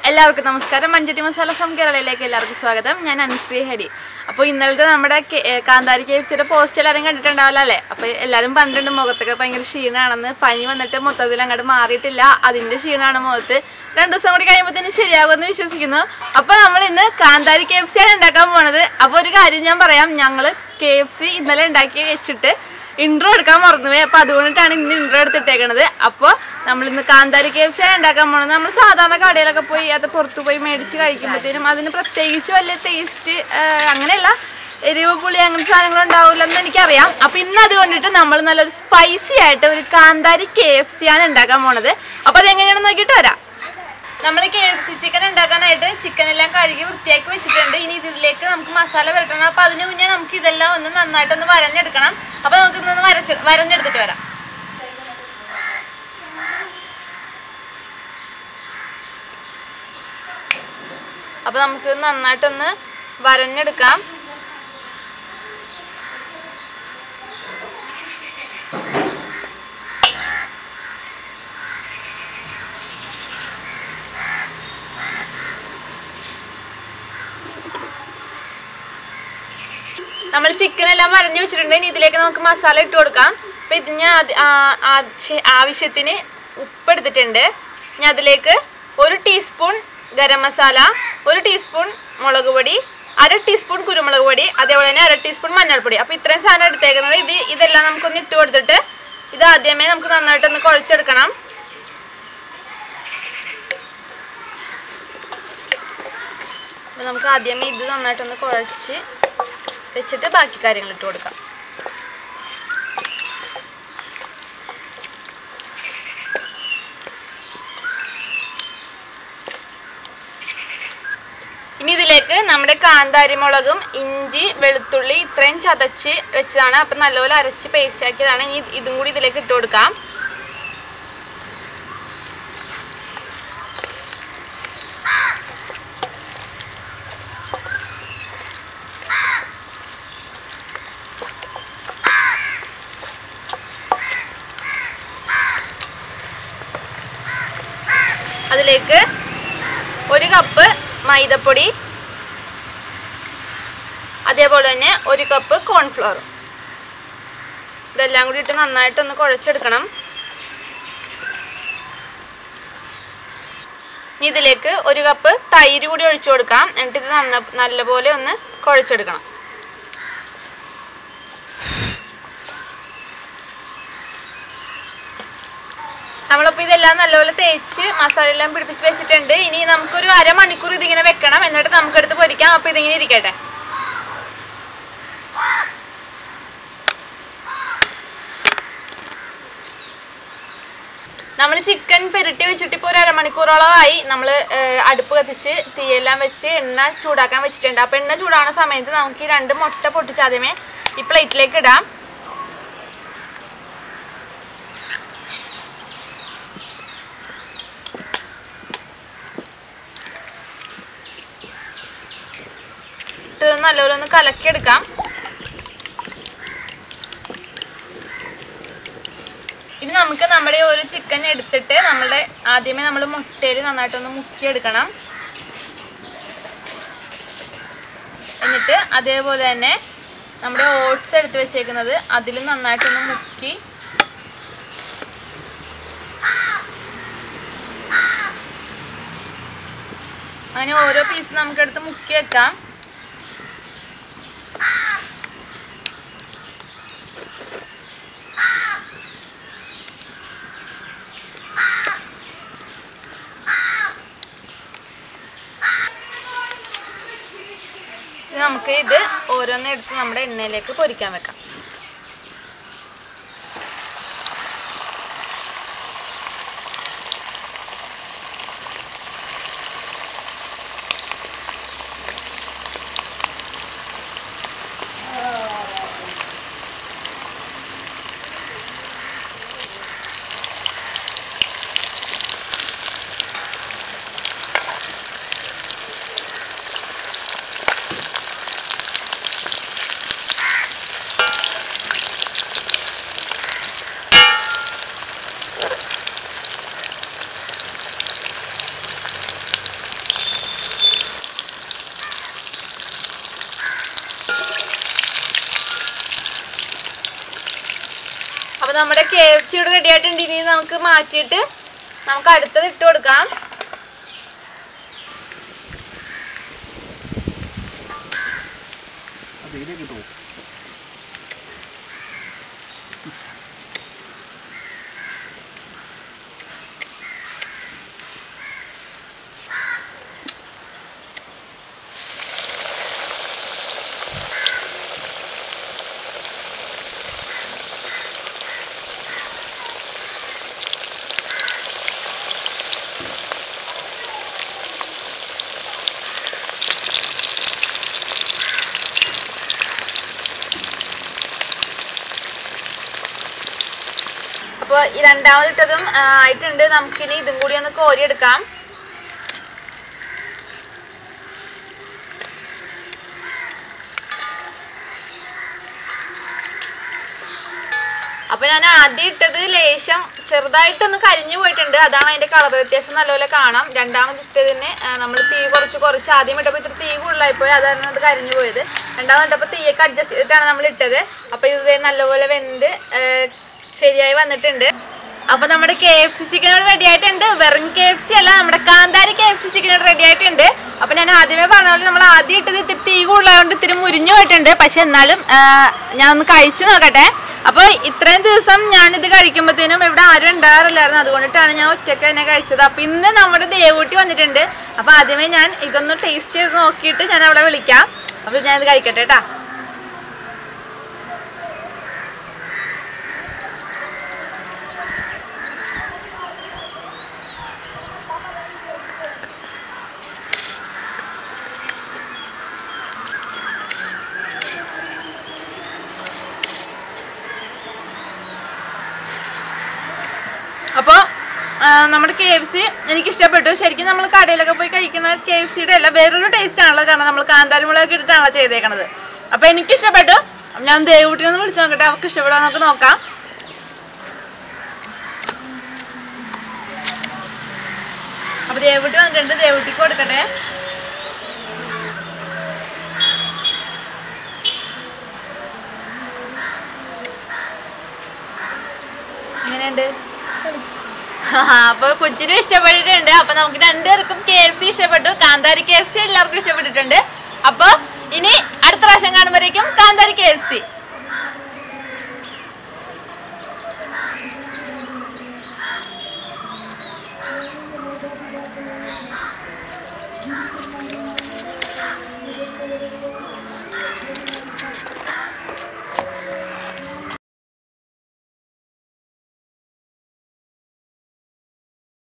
എല്ലാവർക്കും നമസ്കാരം മഞ്ചട്ടി മസാല ഫ്രം കേരളയിലേക്ക് എല്ലാവർക്കും സ്വാഗതം ഞാൻ അനുശ്രീ ഹരി അപ്പോൾ ഇന്നലത്തെ നമ്മുടെ കെ- ഏ, കാന്താരി കെ എഫ് സിയുടെ പോസ്റ്റ് എല്ലാവരും കണ്ടിട്ടുണ്ടാവില്ല അല്ലേ അപ്പോൾ എല്ലാവരും പറഞ്ഞിട്ടുണ്ട് മുഖത്തൊക്കെ ഭയങ്കര ക്ഷീണമാണെന്ന് പനി വന്നിട്ട് മൊത്തത്തിൽ അങ്ങോട്ട് മാറിയിട്ടില്ല അതിൻ്റെ ക്ഷീണമാണ് മുഖത്ത് രണ്ട് ദിവസം കൂടി കഴിയുമ്പോഴത്തേനും ശരിയാകുമെന്ന് വിശ്വസിക്കുന്നു അപ്പോൾ നമ്മൾ ഇന്ന് കാന്താരി കെ എഫ് സി ആണ് ഉണ്ടാക്കാൻ പോണത് അപ്പോൾ ഒരു കാര്യം ഞാൻ പറയാം ഞങ്ങൾ കെ എഫ് സി ഇന്നലെ ഉണ്ടാക്കി വെച്ചിട്ട് ഇൻട്രോ എടുക്കാൻ മറന്നുപോയി അപ്പൊ അതുകൊണ്ടിട്ടാണ് ഇന്ന് ഇൻട്രോ എടുത്തിട്ടേക്കണത് അപ്പോൾ നമ്മൾ ഇന്ന് കാന്താരി കെ എഫ് സി ആണ് ഉണ്ടാക്കാൻ പോണത് നമ്മൾ സാധാരണ കടയിലൊക്കെ പോയി അത് പുറത്തു പോയി മേടിച്ച് കഴിക്കുമ്പോഴത്തേനും അതിന് പ്രത്യേകിച്ച് വലിയ ടേസ്റ്റ് അങ്ങനെയല്ല എരിവ് പുളി അങ്ങനത്തെ സാധനങ്ങൾ ഉണ്ടാവില്ലെന്ന് എനിക്കറിയാം അപ്പൊ ഇന്ന് അതുകൊണ്ടിട്ട് നമ്മൾ നല്ലൊരു സ്പൈസി ആയിട്ട് ഒരു കാന്താരി കെ എഫ് സി ആണ് ഉണ്ടാക്കാൻ പോണത് അപ്പൊ അതെങ്ങനെയാണെന്ന് നോക്കിയിട്ട് വരാം നമ്മൾ കെ എഫ് സി ചിക്കൻ ഉണ്ടാക്കാനായിട്ട് ചിക്കൻ എല്ലാം കഴുകി വൃത്തിയാക്കി വെച്ചിട്ടുണ്ട് ഇനി ഇതിലേക്ക് നമുക്ക് മസാല വരട്ടണം അപ്പൊ അതിന് മുന്നേ നമുക്ക് ഇതെല്ലാം ഒന്ന് നന്നായിട്ടൊന്ന് വരഞ്ഞെടുക്കണം അപ്പൊ നമുക്ക് ഇന്നൊന്ന് വരച്ച് വരഞ്ഞെടുത്തിട്ട് വരാം അപ്പൊ നമുക്ക് നന്നായിട്ടൊന്ന് വരഞ്ഞെടുക്കാം നമ്മൾ ചിക്കൻ എല്ലാം വരഞ്ഞു വെച്ചിട്ടുണ്ട് ഇനി ഇതിലേക്ക് നമുക്ക് മസാല ഇട്ട് കൊടുക്കാം അപ്പൊ ഇത് ഞാൻ അത് ആ- ആവശ്യ- ആവശ്യത്തിന് ഉപ്പ് എടുത്തിട്ടുണ്ട് ഞാൻ അതിലേക്ക് ഒരു ടീസ്പൂൺ ഗരം മസാല ഒരു ടീസ്പൂൺ മുളക് പൊടി അര ടീസ്പൂൺ കുരുമുളക് പൊടി അതേപോലെ തന്നെ അര ടീസ്പൂൺ മഞ്ഞൾപ്പൊടി അപ്പോൾ ഇത്രയും സാധനം എടുത്തേക്കുന്നത് ഇത് ഇതെല്ലാം നമുക്കൊന്ന് ഇട്ട് കൊടുത്തിട്ട് ഇത് ആദ്യമേ നമുക്ക് നന്നായിട്ടൊന്ന് കുഴച്ചെടുക്കണം അപ്പോൾ നമുക്ക് ആദ്യമേ ഇത് നന്നായിട്ടൊന്ന് കുഴച്ച് വെച്ചിട്ട് ബാക്കി കാര്യങ്ങൾ ഇട്ട് കൊടുക്കാം ഇനി ഇതിലേക്ക് നമ്മുടെ കാന്താരി മുളകും ഇഞ്ചി വെളുത്തുള്ളി ഇത്രയും ചതച്ച് വെച്ചതാണ് അപ്പം നല്ലപോലെ അരച്ച് പേസ്റ്റ് ആക്കിയതാണ് ഇനി ഇതും കൂടി ഇതിലേക്ക് ഇട്ട് കൊടുക്കാം അതിലേക്ക് ഒരു കപ്പ് മൈദപ്പൊടി അതേപോലെ തന്നെ ഒരു കപ്പ് കോൺഫ്ലവറും ഇതെല്ലാം കൂടി ഇട്ട് നന്നായിട്ടൊന്ന് കുഴച്ചെടുക്കണം ഇനി ഇതിലേക്ക് ഒരു കപ്പ് തൈര് കൂടി ഒഴിച്ചു കൊടുക്കാം എന്നിട്ട് ഇത് നന്ന നല്ലപോലെ ഒന്ന് കുഴച്ചെടുക്കണം നമ്മളിപ്പോൾ ഇതെല്ലാം നല്ലപോലെ തേച്ച് മസാല എല്ലാം പിടിപ്പിച്ച് വെച്ചിട്ടുണ്ട് ഇനി നമുക്കൊരു അരമണിക്കൂർ ഇതിങ്ങനെ വെക്കണം എന്നിട്ട് നമുക്കെടുത്ത് പൊരിക്കാം അപ്പോൾ ഇതിങ്ങനെ ഇരിക്കട്ടെ നമ്മൾ ചിക്കൻ പെരട്ടി വെച്ചിട്ട് ഇപ്പോൾ ഒരു അരമണിക്കൂറോളമായി നമ്മൾ അടുപ്പ് കത്തിച്ച് തീയെല്ലാം വെച്ച് എണ്ണ ചൂടാക്കാൻ വെച്ചിട്ടുണ്ട് അപ്പോൾ എണ്ണ ചൂടാവുന്ന സമയത്ത് നമുക്ക് ഈ രണ്ട് മുട്ട പൊട്ടിച്ച് ആദ്യമേ ഈ പ്ലേറ്റിലേക്ക് ഇടാം ഇട്ട് നല്ലപോലെ ഒന്ന് കലക്കിയെടുക്കാം ഇനി നമുക്ക് നമ്മുടെ ഈ ഒരു ചിക്കൻ എടുത്തിട്ട് നമ്മുടെ ആദ്യമേ നമ്മൾ മുട്ടയിൽ നന്നായിട്ടൊന്ന് മുക്കിയെടുക്കണം എന്നിട്ട് അതേപോലെ തന്നെ നമ്മുടെ ഓട്സ് എടുത്ത് വെച്ചേക്കുന്നത് അതിൽ നന്നായിട്ടൊന്ന് മുക്കി അങ്ങനെ ഓരോ പീസ് നമുക്കെടുത്ത് മുക്കി വെക്കാം ഇനി നമുക്ക് ഇത് ഓരോന്നും എടുത്ത് നമ്മുടെ എണ്ണയിലേക്ക് പൊരിക്കാൻ വെക്കാം നമ്മുടെ കെ എഫ് സി ഇവിടെ റെഡി ആയിട്ടുണ്ട് ഇനി നമുക്ക് മാറ്റിയിട്ട് നമുക്ക് അടുത്തത് ഇട്ട് കൊടുക്കാം അത് ഇതിലേക്ക് ഇട്ടു അപ്പോൾ ഈ രണ്ടാമത് ഇട്ടതും ആ, ആയിട്ടുണ്ട് നമുക്കിനി ഇതും കൂടി ഒന്ന് കോരിയെടുക്കാം അപ്പൊ ഞാൻ ആദ്യം ഇട്ടത് ലേശം ചെറുതായിട്ടൊന്ന് കരിഞ്ഞു പോയിട്ടുണ്ട് അതാണ് അതിന്റെ കളർ വ്യത്യാസം നല്ലപോലെ കാണാം രണ്ടാമത് ഇട്ടതിന് നമ്മൾ തീ കുറച്ച് കുറച്ച് ആദ്യം ഇട്ടപ്പോൾ ഇത്ര തീ കൂടുതലായിപ്പോയി അതാണ് അത് കരിഞ്ഞു പോയത് രണ്ടാമത് ഇട്ടപ്പോൾ തീയൊക്കെ അഡ്ജസ്റ്റ് ചെയ്തിട്ടാണ് നമ്മൾ ഇട്ടത് അപ്പൊ ഇത് ദേ നല്ലപോലെ വെന്ത് ആ, ശരിയായി വന്നിട്ടുണ്ട് അപ്പൊ നമ്മുടെ കെ എഫ് സി ചിക്കൻ ഇവിടെ റെഡി ആയിട്ടുണ്ട് വെറും കെ എഫ് സി അല്ല നമ്മുടെ കാന്താരി കെ എഫ് സി ചിക്കൻ ഇവിടെ റെഡി ആയിട്ടുണ്ട് അപ്പൊ ഞാൻ ആദ്യമേ പറഞ്ഞ പോലെ നമ്മൾ ആദ്യം ഇട്ടത് ഇത്തിരി തീ കൂടുതലായതുകൊണ്ട് ഇത്തിരി മുരിഞ്ഞു പോയിട്ടുണ്ട് പക്ഷെ എന്നാലും ആ, ഞാൻ ഒന്ന് കഴിച്ചു നോക്കട്ടെ അപ്പോൾ ഇത്രയും ദിവസം ഞാനിത് കഴിക്കുമ്പോഴത്തേനും ഇവിടെ ആരും ഉണ്ടാകാറില്ലായിരുന്നു അതുകൊണ്ടിട്ടാണ് ഞാൻ ഒറ്റയ്ക്ക് തന്നെ കഴിച്ചത് അപ്പൊ ഇന്ന് നമ്മുടെ ദേവൂട്ടി വന്നിട്ടുണ്ട് അപ്പൊ ആദ്യമേ ഞാൻ ഇതൊന്ന് ടേസ്റ്റ് ചെയ്ത് നോക്കിയിട്ട് ഞാൻ അവളെ വിളിക്കാം അപ്പൊ ഞാനിത് കഴിക്കട്ടെ കേട്ടാ അപ്പോൾ നമ്മുടെ കെ എഫ് സി എനിക്ക് ഇഷ്ടപ്പെട്ടു ശരിക്കും നമ്മൾ കടയിലൊക്കെ പോയി കഴിക്കുന്ന കെ എഫ് സിയുടെ അല്ല വേറൊരു ടേസ്റ്റ് ആണല്ലോ കാരണം നമ്മൾ കാന്താരിമുളകൊക്കെ ഇട്ടിട്ടാണല്ലോ ചെയ്തേക്കണത് അപ്പോൾ എനിക്ക് ഇഷ്ടപ്പെട്ടു അപ്പൊ ഞാൻ ദേവൂട്ടിനെ ഒന്ന് വിളിച്ചു നോക്കട്ടെ അവർക്ക് ഇഷ്ടപ്പെടുമോ നമുക്ക് നോക്കാം അപ്പോൾ ദേവൂട്ടി വന്നിട്ടുണ്ട് ദേവൂട്ടിക്ക് കൊടുക്കട്ടെ എങ്ങനെയുണ്ട് അപ്പൊ കൊച്ചിനും ഇഷ്ടപ്പെട്ടിട്ടുണ്ട് അപ്പൊ നമുക്ക് രണ്ടുപേർക്കും കെ എഫ് സി ഇഷ്ടപ്പെട്ടു കാന്താരി കെ എഫ് സി എല്ലാവർക്കും ഇഷ്ടപ്പെട്ടിട്ടുണ്ട് അപ്പൊ ഇനി അടുത്ത പ്രാവശ്യം കാണുമ്പോഴേക്കും കാന്താരി കെ എഫ് സി